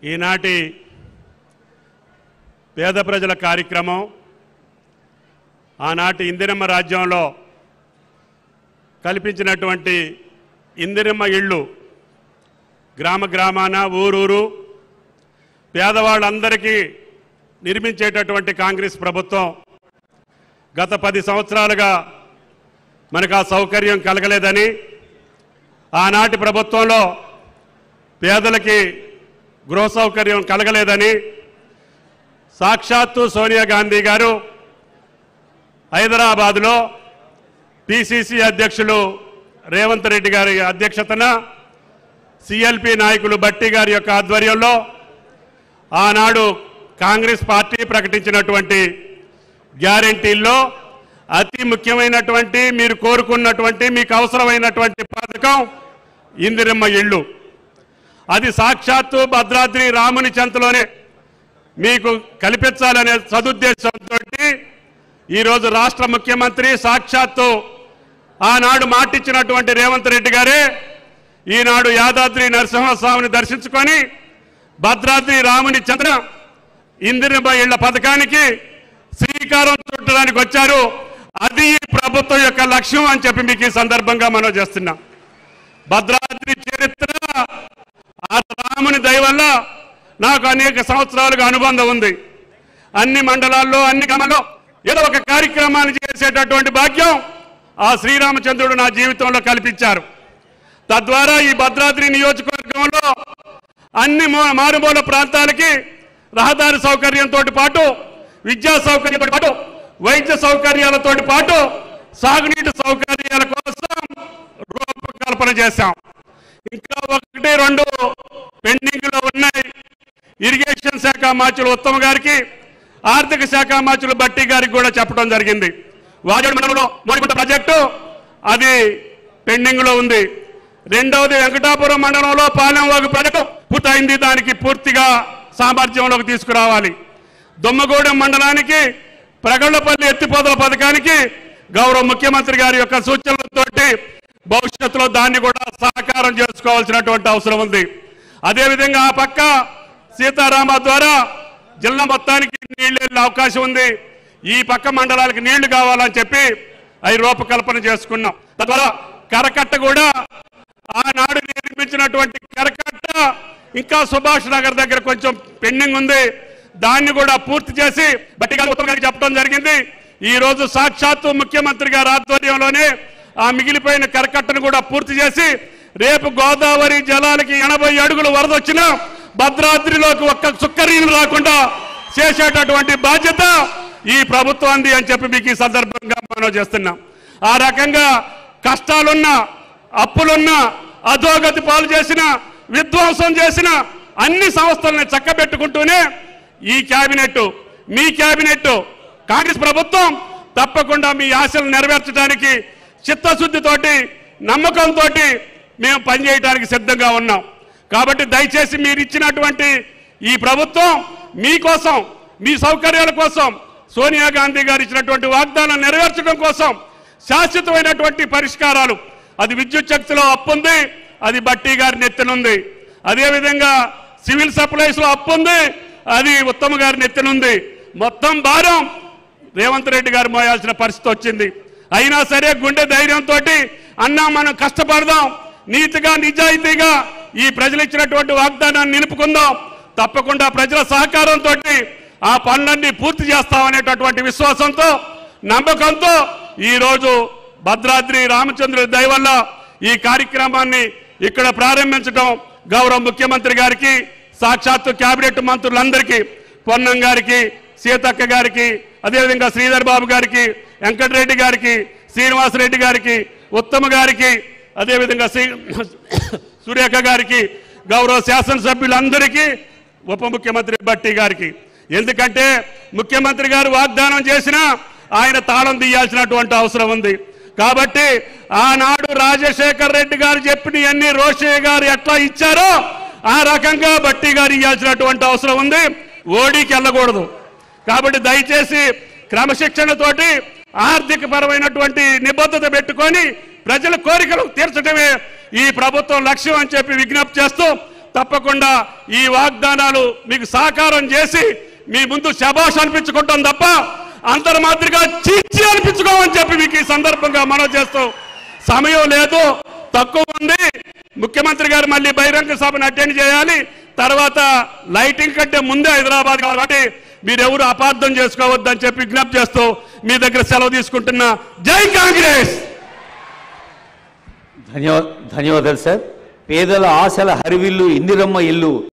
ఈనాటి పేద ప్రజల కార్యక్రమం ఆనాటి ఇందిరమ్మ రాజ్యంలో కల్పించినటువంటి ఇందిరమ్మ ఇళ్ళు గ్రామ గ్రామాన ఊరూరు పేదవాళ్ళందరికీ నిర్మించేటటువంటి కాంగ్రెస్ ప్రభుత్వం గత పది సంవత్సరాలుగా మనకు ఆ సౌకర్యం కలగలేదని ఆనాటి ప్రభుత్వంలో పేదలకి గృహ సౌకర్యం కలగలేదని సాక్షాత్తు సోనియా గాంధీ గారు హైదరాబాదులో పిసిసి అధ్యక్షులు రేవంత్ రెడ్డి గారి అధ్యక్షతన సిఎల్పి నాయకులు బట్టి గారి యొక్క ఆధ్వర్యంలో ఆనాడు కాంగ్రెస్ పార్టీ ప్రకటించినటువంటి గ్యారంటీల్లో అతి ముఖ్యమైనటువంటి మీరు కోరుకున్నటువంటి మీకు అవసరమైనటువంటి పథకం ఇందిరమ్మ ఇళ్ళు అది సాక్షాత్తు భద్రాద్రి రాముని చెంతలోనే మీకు కల్పించాలనే సదుద్దేశంతో ఈరోజు రాష్ట్ర ముఖ్యమంత్రి సాక్షాత్తు ఆనాడు మాటిచ్చినటువంటి రేవంత్ రెడ్డి గారే ఈనాడు యాదాద్రి నరసింహస్వామిని దర్శించుకొని భద్రాద్రి రాముని చంద్ర ఇందిరమ్మ ఇళ్ల పథకానికి శ్రీకారం చుట్టడానికి వచ్చారు అది ఈ ప్రభుత్వం యొక్క లక్ష్యం అని చెప్పి మీకు ఈ సందర్భంగా మనం చేస్తున్నాం భద్రాద్రి చరిత్ర ఆ రాముని దయ వల్ల నాకు అనేక సంవత్సరాలుగా అనుబంధం ఉంది అన్ని మండలాల్లో అన్ని గ్రామాల్లో ఏదో ఒక కార్యక్రమాన్ని చేసేటటువంటి భాగ్యం ఆ శ్రీరామచంద్రుడు నా జీవితంలో కల్పించారు తద్వారా ఈ భద్రాద్రి నియోజకవర్గంలో అన్ని మో- మారుమూల ప్రాంతాలకి రహదారి సౌకర్యంతో పాటు విద్యా సౌకర్యంతో పాటు వైద్య సౌకర్యాలతో పాటు సాగునీటి సౌకర్యాల కోసం రూపకల్పన చేశాం ఇంకా ఒకటి రెండు పెండింగ్ లో ఉన్నాయి ఇరిగేషన్ శాఖ మాచులు ఉత్తమ గారికి ఆర్థిక శాఖ మాచులు బట్టి గారికి కూడా చెప్పడం జరిగింది వాజేడు మండలంలో మోడిగుంట ప్రాజెక్టు అది పెండింగ్ లో ఉంది రెండవది వెంకటాపురం మండలంలో పాలెంవాగు ప్రాజెక్టు పూర్తయింది దానికి పూర్తిగా సామర్థ్యంలోకి తీసుకురావాలి దొమ్మగూడెం మండలానికి ప్రగళ్లపల్లి ఎత్తిపోతల పథకానికి గౌరవ ముఖ్యమంత్రి గారి యొక్క సూచనలతోటి భవిష్యత్తులో దాన్ని కూడా సహకారం చేసుకోవాల్సినటువంటి అవసరం ఉంది అదేవిధంగా ఆ పక్క సీతారామ ద్వారా జిల్లా మొత్తానికి నీళ్ళు వెళ్ళే అవకాశం ఉంది ఈ పక్క మండలాలకు నీళ్లు కావాలని చెప్పి అవి రూపకల్పన చేసుకున్నాం తద్వారా కరకట్ట కూడా ఆనాడు నిర్మించినటువంటి కరకట్ట ఇంకా సుభాష్ నగర్ దగ్గర కొంచెం పెండింగ్ ఉంది దాన్ని కూడా పూర్తి చేసి బట్టిగా ఉత్తమ్ గారికి చెప్పడం జరిగింది ఈ రోజు సాక్షాత్తు ముఖ్యమంత్రి గారి ఆధ్వర్యంలోనే ఆ మిగిలిపోయిన కరకట్టను కూడా పూర్తి చేసి రేపు గోదావరి జలాలకి ఎనభై అడుగులు వరద వచ్చినా భద్రాద్రిలోకి ఒక్క చుక్కరీలు రాకుండా చేసేటటువంటి బాధ్యత ఈ ప్రభుత్వాన్ని అని చెప్పి మీకు ఈ సందర్భంగా మనం చేస్తున్నాం ఆ రకంగా కష్టాలున్నా అప్పులున్నా అధోగతి పాలు చేసిన విధ్వంసం చేసిన అన్ని సంస్థలను చక్కబెట్టుకుంటూనే ఈ క్యాబినెట్ మీ క్యాబినెట్ కాంగ్రెస్ ప్రభుత్వం తప్పకుండా మీ ఆశలు నెరవేర్చడానికి చిత్తశుద్ధితోటి నమ్మకంతో మేము పనిచేయడానికి సిద్ధంగా ఉన్నాం కాబట్టి దయచేసి మీరు ఇచ్చినటువంటి ఈ ప్రభుత్వం మీకోసం మీ సౌకర్యాల కోసం సోనియా గాంధీ గారు ఇచ్చినటువంటి వాగ్దానం నెరవేర్చడం కోసం శాశ్వతమైనటువంటి పరిష్కారాలు అది విద్యుత్ శక్తిలో అప్పు ఉంది అది బట్టి గారి నెత్తనుంది అదేవిధంగా సివిల్ సప్లైస్ లో అప్పు ఉంది అది ఉత్తమ గారి నెత్తనుంది మొత్తం భారం రేవంత్ రెడ్డి గారు మోయాల్సిన పరిస్థితి వచ్చింది అయినా సరే గుండె ధైర్యంతో అన్నా మనం కష్టపడదాం నీతిగా నిజాయితీగా ఈ ప్రజలు ఇచ్చినటువంటి వాగ్దానాన్ని నిలుపుకుందాం తప్పకుండా ప్రజల సహకారంతో ఆ పనులన్నీ పూర్తి చేస్తామనేటటువంటి విశ్వాసంతో నమ్మకంతో ఈ రోజు భద్రాద్రి రామచంద్రుడి దయ వల్ల ఈ కార్యక్రమాన్ని ఇక్కడ ప్రారంభించడం గౌరవ ముఖ్యమంత్రి గారికి సాక్షాత్తు కేబినెట్ మంత్రులందరికీ పొన్నం గారికి సీతక్క గారికి అదేవిధంగా శ్రీధర్ బాబు గారికి వెంకటరెడ్డి గారికి శ్రీనివాసరెడ్డి గారికి ఉత్తమ గారికి అదేవిధంగా శ్రీ సురేఖ గారికి గౌరవ శాసనసభ్యులందరికీ ఉప ముఖ్యమంత్రి బట్టి గారికి ఎందుకంటే ముఖ్యమంత్రి గారు వాగ్దానం చేసినా ఆయన తాళం తీయాల్సినటువంటి అవసరం ఉంది కాబట్టి ఆనాడు రాజశేఖర్ రెడ్డి గారు చెప్పినవన్నీ రోషయ్య గారు ఎట్లా ఇచ్చారో ఆ రకంగా బట్టి గారు ఇవ్వాల్సినటువంటి అవసరం ఉంది ఓడికి వెళ్ళకూడదు కాబట్టి దయచేసి క్రమశిక్షణతోటి ఆర్థిక పరమైనటువంటి నిబద్ధత పెట్టుకొని ప్రజల కోరికలు తీర్చడమే ఈ ప్రభుత్వం లక్ష్యం అని చెప్పి విజ్ఞప్తి చేస్తూ తప్పకుండా ఈ వాగ్దానాలు మీకు సాకారం చేసి మీ ముందు శబాష్ అనిపించుకుంటాం తప్ప అంతర్మాత్రిగా చీచి అనిపించుకోమని చెప్పి మీకు ఈ సందర్భంగా మనం చేస్తూ సమయం లేదు తక్కువ ఉంది ముఖ్యమంత్రి గారు మళ్ళీ బహిరంగ సభను అటెండ్ చేయాలి తర్వాత లైటింగ్ కంటే ముందే హైదరాబాద్ కాబట్టి మీరెవరు అపార్థం చేసుకోవద్దని చెప్పి విజ్ఞప్తి చేస్తూ మీ దగ్గర సెలవు తీసుకుంటున్నా జై కాంగ్రెస్ ధన్యవా ధన్యవాదాలు సార్ పేదల ఆశల హరివిల్లు ఇందిరమ్మ ఇల్లు